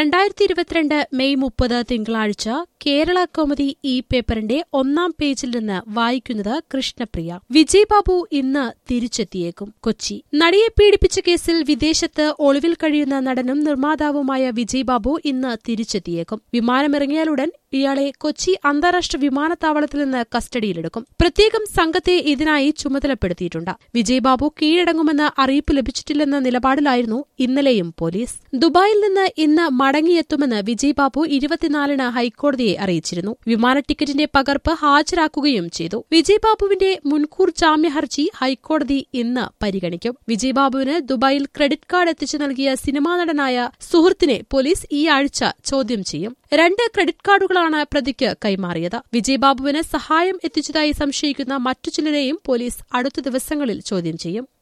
രണ്ടായിരത്തി ഇരുപത്തിരണ്ട് മെയ് മുപ്പത് തിങ്കളാഴ്ച കേരള കൗമുദി ഈ പേപ്പറിന്റെ ഒന്നാം പേജിൽ നിന്ന് വായിക്കുന്നത് കൃഷ്ണപ്രിയ വിജയ് ബാബു ഇന്ന് തിരിച്ചെത്തിയേക്കും കൊച്ചി നടിയെ പീഡിപ്പിച്ച കേസിൽ വിദേശത്ത് ഒളിവിൽ കഴിയുന്ന നടനും നിർമ്മാതാവുമായ വിജയ് ബാബു ഇന്ന് തിരിച്ചെത്തിയേക്കും വിമാനമിറങ്ങിയാലുടൻ ഇയാളെ കൊച്ചി അന്താരാഷ്ട്ര വിമാനത്താവളത്തിൽ നിന്ന് കസ്റ്റഡിയിലെടുക്കും പ്രത്യേകം സംഘത്തെ ഇതിനായി ചുമതലപ്പെടുത്തിയിട്ടുണ്ട് വിജയ് ബാബു കീഴടങ്ങുമെന്ന് അറിയിപ്പ് ലഭിച്ചിട്ടില്ലെന്ന നിലപാടിലായിരുന്നു ഇന്നലെയും പോലീസ് ദുബായിൽ നിന്ന് ഇന്ന് മടങ്ങിയെത്തുമെന്ന് വിജയ് ബാബു ഇരുപത്തിനാലിന് ഹൈക്കോടതിയെ അറിയിച്ചിരുന്നു വിമാന ടിക്കറ്റിന്റെ പകർപ്പ് ഹാജരാക്കുകയും ചെയ്തു വിജയ് ബാബുവിന്റെ മുൻകൂർ ജാമ്യ ഹർജി ഹൈക്കോടതി ഇന്ന് പരിഗണിക്കും വിജയ് ബാബുവിന് ദുബായിൽ ക്രെഡിറ്റ് കാർഡ് എത്തിച്ചു നൽകിയ സിനിമാ നടനായ സുഹൃത്തിനെ പോലീസ് ഈ ആഴ്ച ചോദ്യം ചെയ്യും രണ്ട് ക്രെഡിറ്റ് കാർഡുകളാണ് പ്രതിക്ക് കൈമാറിയത് വിജയ് ബാബുവിന് സഹായം എത്തിച്ചതായി സംശയിക്കുന്ന മറ്റു ചിലരെയും പോലീസ് അടുത്ത ദിവസങ്ങളിൽ ചോദ്യം ചെയ്യും